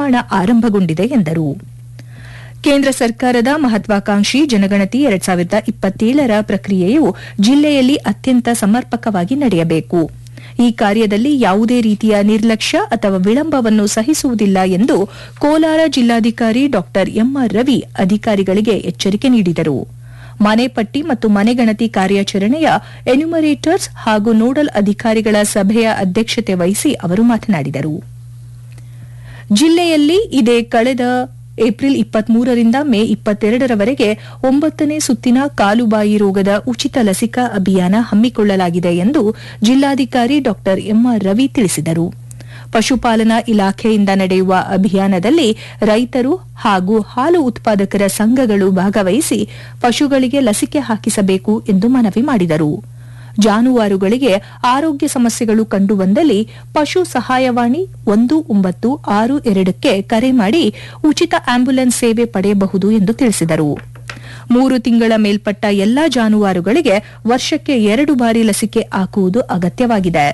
ನಿರ್ಮಾಣ ಆರಂಭಗೊಂಡಿದೆ ಎಂದರು ಕೇಂದ್ರ ಸರ್ಕಾರದ ಮಹತ್ವಾಕಾಂಕ್ಷಿ ಜನಗಣತಿ ಎರಡ್ ಸಾವಿರದ ಇಪ್ಪತ್ತೇಳರ ಪ್ರಕ್ರಿಯೆಯು ಜಿಲ್ಲೆಯಲ್ಲಿ ಅತ್ಯಂತ ಸಮರ್ಪಕವಾಗಿ ನಡೆಯಬೇಕು ಈ ಕಾರ್ಯದಲ್ಲಿ ಯಾವುದೇ ರೀತಿಯ ನಿರ್ಲಕ್ಷ್ಯ ಅಥವಾ ವಿಳಂಬವನ್ನು ಸಹಿಸುವುದಿಲ್ಲ ಎಂದು ಕೋಲಾರ ಜಿಲ್ಲಾಧಿಕಾರಿ ಡಾ ಎಂಆರ್ ರವಿ ಅಧಿಕಾರಿಗಳಿಗೆ ಎಚ್ಚರಿಕೆ ನೀಡಿದರು ಮನೆ ಪಟ್ಟಿ ಮತ್ತು ಮನೆಗಣತಿ ಕಾರ್ಯಾಚರಣೆಯ ಎನ್ಯುಮರೇಟರ್ಸ್ ಹಾಗೂ ನೋಡಲ್ ಅಧಿಕಾರಿಗಳ ಸಭೆಯ ಅಧ್ಯಕ್ಷತೆ ವಹಿಸಿ ಅವರು ಮಾತನಾಡಿದರು ಜಿಲ್ಲೆಯಲ್ಲಿ ಇದೇ ಕಳೆದ ಏಪ್ರಿಲ್ ಇಪ್ಪತ್ಮೂರರಿಂದ ಮೇ ಇಪ್ಪತ್ತೆರಡರವರೆಗೆ ಒಂಬತ್ತನೇ ಸುತ್ತಿನ ಕಾಲುಬಾಯಿ ರೋಗದ ಉಚಿತ ಲಸಿಕಾ ಅಭಿಯಾನ ಹಮ್ಮಿಕೊಳ್ಳಲಾಗಿದೆ ಎಂದು ಜಿಲ್ಲಾಧಿಕಾರಿ ಡಾ ಎಂಆರ್ ರವಿ ತಿಳಿಸಿದರು ಪಶುಪಾಲನಾ ಇಲಾಖೆಯಿಂದ ನಡೆಯುವ ಅಭಿಯಾನದಲ್ಲಿ ರೈತರು ಹಾಗೂ ಹಾಲು ಉತ್ಪಾದಕರ ಸಂಘಗಳು ಭಾಗವಹಿಸಿ ಪಶುಗಳಿಗೆ ಲಸಿಕೆ ಹಾಕಿಸಬೇಕು ಎಂದು ಮನವಿ ಮಾಡಿದರು ಜಾನುವಾರುಗಳಿಗೆ ಆರೋಗ್ಯ ಸಮಸ್ಯೆಗಳು ಕಂಡುಬಂದಲ್ಲಿ ಪಶು ಸಹಾಯವಾಣಿ ಒಂದು ಒಂಬತ್ತು ಆರು ಎರಡಕ್ಕೆ ಕರೆ ಮಾಡಿ ಉಚಿತ ಆಂಬ್ಯುಲೆನ್ಸ್ ಸೇವೆ ಪಡೆಯಬಹುದು ಎಂದು ತಿಳಿಸಿದರು ಮೂರು ತಿಂಗಳ ಮೇಲ್ಪಟ್ಟ ಎಲ್ಲಾ ಜಾನುವಾರುಗಳಿಗೆ ವರ್ಷಕ್ಕೆ ಎರಡು ಬಾರಿ ಲಸಿಕೆ ಹಾಕುವುದು ಅಗತ್ಯವಾಗಿದೆ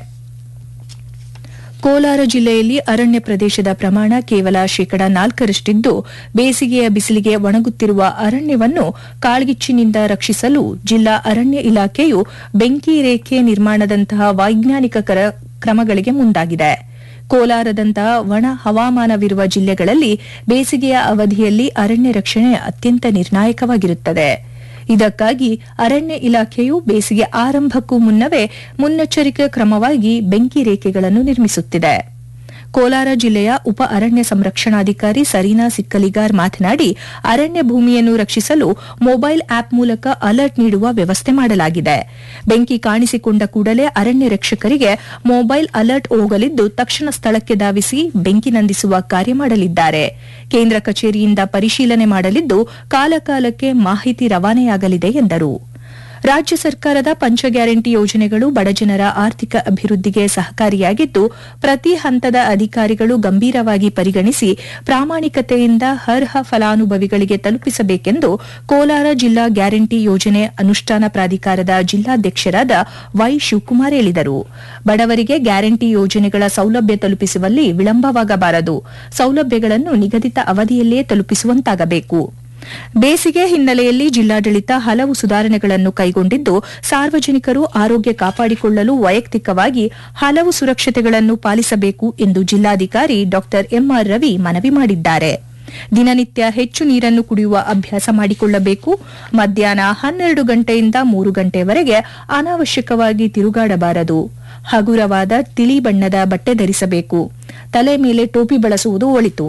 ಕೋಲಾರ ಜಿಲ್ಲೆಯಲ್ಲಿ ಅರಣ್ಯ ಪ್ರದೇಶದ ಪ್ರಮಾಣ ಕೇವಲ ಶೇಕಡ ನಾಲ್ಕರಷ್ಟಿದ್ದು ಬೇಸಿಗೆಯ ಬಿಸಿಲಿಗೆ ಒಣಗುತ್ತಿರುವ ಅರಣ್ಯವನ್ನು ಕಾಳ್ಗಿಚ್ಚಿನಿಂದ ರಕ್ಷಿಸಲು ಜಿಲ್ಲಾ ಅರಣ್ಯ ಇಲಾಖೆಯು ಬೆಂಕಿ ರೇಖೆ ನಿರ್ಮಾಣದಂತಹ ವೈಜ್ಞಾನಿಕ ಕ್ರಮಗಳಿಗೆ ಮುಂದಾಗಿದೆ ಕೋಲಾರದಂತಹ ಒಣ ಹವಾಮಾನವಿರುವ ಜಿಲ್ಲೆಗಳಲ್ಲಿ ಬೇಸಿಗೆಯ ಅವಧಿಯಲ್ಲಿ ಅರಣ್ಯ ರಕ್ಷಣೆ ಅತ್ಯಂತ ನಿರ್ಣಾಯಕವಾಗಿರುತ್ತದೆ ಇದಕ್ಕಾಗಿ ಅರಣ್ಯ ಇಲಾಖೆಯು ಬೇಸಿಗೆ ಆರಂಭಕ್ಕೂ ಮುನ್ನವೇ ಮುನ್ನೆಚ್ಚರಿಕೆ ಕ್ರಮವಾಗಿ ಬೆಂಕಿ ರೇಖೆಗಳನ್ನು ನಿರ್ಮಿಸುತ್ತಿದೆ ಕೋಲಾರ ಜಿಲ್ಲೆಯ ಉಪ ಅರಣ್ಯ ಸಂರಕ್ಷಣಾಧಿಕಾರಿ ಸರೀನಾ ಸಿಕ್ಕಲಿಗಾರ್ ಮಾತನಾಡಿ ಅರಣ್ಯ ಭೂಮಿಯನ್ನು ರಕ್ಷಿಸಲು ಮೊಬೈಲ್ ಆಪ್ ಮೂಲಕ ಅಲರ್ಟ್ ನೀಡುವ ವ್ಯವಸ್ಥೆ ಮಾಡಲಾಗಿದೆ ಬೆಂಕಿ ಕಾಣಿಸಿಕೊಂಡ ಕೂಡಲೇ ಅರಣ್ಯ ರಕ್ಷಕರಿಗೆ ಮೊಬೈಲ್ ಅಲರ್ಟ್ ಹೋಗಲಿದ್ದು ತಕ್ಷಣ ಸ್ಥಳಕ್ಕೆ ಧಾವಿಸಿ ಬೆಂಕಿ ನಂದಿಸುವ ಕಾರ್ಯ ಮಾಡಲಿದ್ದಾರೆ ಕೇಂದ್ರ ಕಚೇರಿಯಿಂದ ಪರಿಶೀಲನೆ ಮಾಡಲಿದ್ದು ಕಾಲಕಾಲಕ್ಕೆ ಮಾಹಿತಿ ರವಾನೆಯಾಗಲಿದೆ ಎಂದರು ರಾಜ್ಯ ಸರ್ಕಾರದ ಪಂಚ ಗ್ಯಾರಂಟಿ ಯೋಜನೆಗಳು ಬಡಜನರ ಆರ್ಥಿಕ ಅಭಿವೃದ್ಧಿಗೆ ಸಹಕಾರಿಯಾಗಿದ್ದು ಪ್ರತಿ ಹಂತದ ಅಧಿಕಾರಿಗಳು ಗಂಭೀರವಾಗಿ ಪರಿಗಣಿಸಿ ಪ್ರಾಮಾಣಿಕತೆಯಿಂದ ಅರ್ಹ ಫಲಾನುಭವಿಗಳಿಗೆ ತಲುಪಿಸಬೇಕೆಂದು ಕೋಲಾರ ಜಿಲ್ಲಾ ಗ್ಯಾರಂಟಿ ಯೋಜನೆ ಅನುಷ್ಠಾನ ಪ್ರಾಧಿಕಾರದ ಜಿಲ್ಲಾಧ್ಯಕ್ಷರಾದ ವೈ ಶಿವಕುಮಾರ್ ಹೇಳಿದರು ಬಡವರಿಗೆ ಗ್ಯಾರಂಟಿ ಯೋಜನೆಗಳ ಸೌಲಭ್ಯ ತಲುಪಿಸುವಲ್ಲಿ ವಿಳಂಬವಾಗಬಾರದು ಸೌಲಭ್ಯಗಳನ್ನು ನಿಗದಿತ ಅವಧಿಯಲ್ಲೇ ತಲುಪಿಸುವಂತಾಗಬೇಕು ಬೇಸಿಗೆ ಹಿನ್ನೆಲೆಯಲ್ಲಿ ಜಿಲ್ಲಾಡಳಿತ ಹಲವು ಸುಧಾರಣೆಗಳನ್ನು ಕೈಗೊಂಡಿದ್ದು ಸಾರ್ವಜನಿಕರು ಆರೋಗ್ಯ ಕಾಪಾಡಿಕೊಳ್ಳಲು ವೈಯಕ್ತಿಕವಾಗಿ ಹಲವು ಸುರಕ್ಷತೆಗಳನ್ನು ಪಾಲಿಸಬೇಕು ಎಂದು ಜಿಲ್ಲಾಧಿಕಾರಿ ಡಾ ಎಂಆರ್ ರವಿ ಮನವಿ ಮಾಡಿದ್ದಾರೆ ದಿನನಿತ್ಯ ಹೆಚ್ಚು ನೀರನ್ನು ಕುಡಿಯುವ ಅಭ್ಯಾಸ ಮಾಡಿಕೊಳ್ಳಬೇಕು ಮಧ್ಯಾಹ್ನ ಹನ್ನೆರಡು ಗಂಟೆಯಿಂದ ಮೂರು ಗಂಟೆವರೆಗೆ ಅನಾವಶ್ಯಕವಾಗಿ ತಿರುಗಾಡಬಾರದು ಹಗುರವಾದ ತಿಳಿ ಬಣ್ಣದ ಬಟ್ಟೆ ಧರಿಸಬೇಕು ತಲೆ ಮೇಲೆ ಟೋಪಿ ಬಳಸುವುದು ಒಳಿತು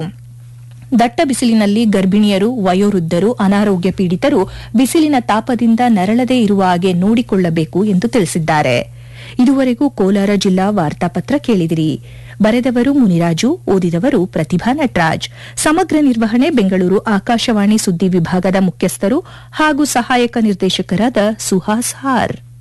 ದಟ್ಟ ಬಿಸಿಲಿನಲ್ಲಿ ಗರ್ಭಿಣಿಯರು ವಯೋವೃದ್ಧರು ಅನಾರೋಗ್ಯ ಪೀಡಿತರು ಬಿಸಿಲಿನ ತಾಪದಿಂದ ನರಳದೇ ಇರುವ ಹಾಗೆ ನೋಡಿಕೊಳ್ಳಬೇಕು ಎಂದು ತಿಳಿಸಿದ್ದಾರೆ ಇದುವರೆಗೂ ಕೋಲಾರ ಜಿಲ್ಲಾ ವಾರ್ತಾಪತ್ರ ಕೇಳಿದಿರಿ ಬರೆದವರು ಮುನಿರಾಜು ಓದಿದವರು ಪ್ರತಿಭಾ ನಟರಾಜ್ ಸಮಗ್ರ ನಿರ್ವಹಣೆ ಬೆಂಗಳೂರು ಆಕಾಶವಾಣಿ ಸುದ್ದಿ ವಿಭಾಗದ ಮುಖ್ಯಸ್ಥರು ಹಾಗೂ ಸಹಾಯಕ ನಿರ್ದೇಶಕರಾದ ಸುಹಾಸ್ ಹಾರ್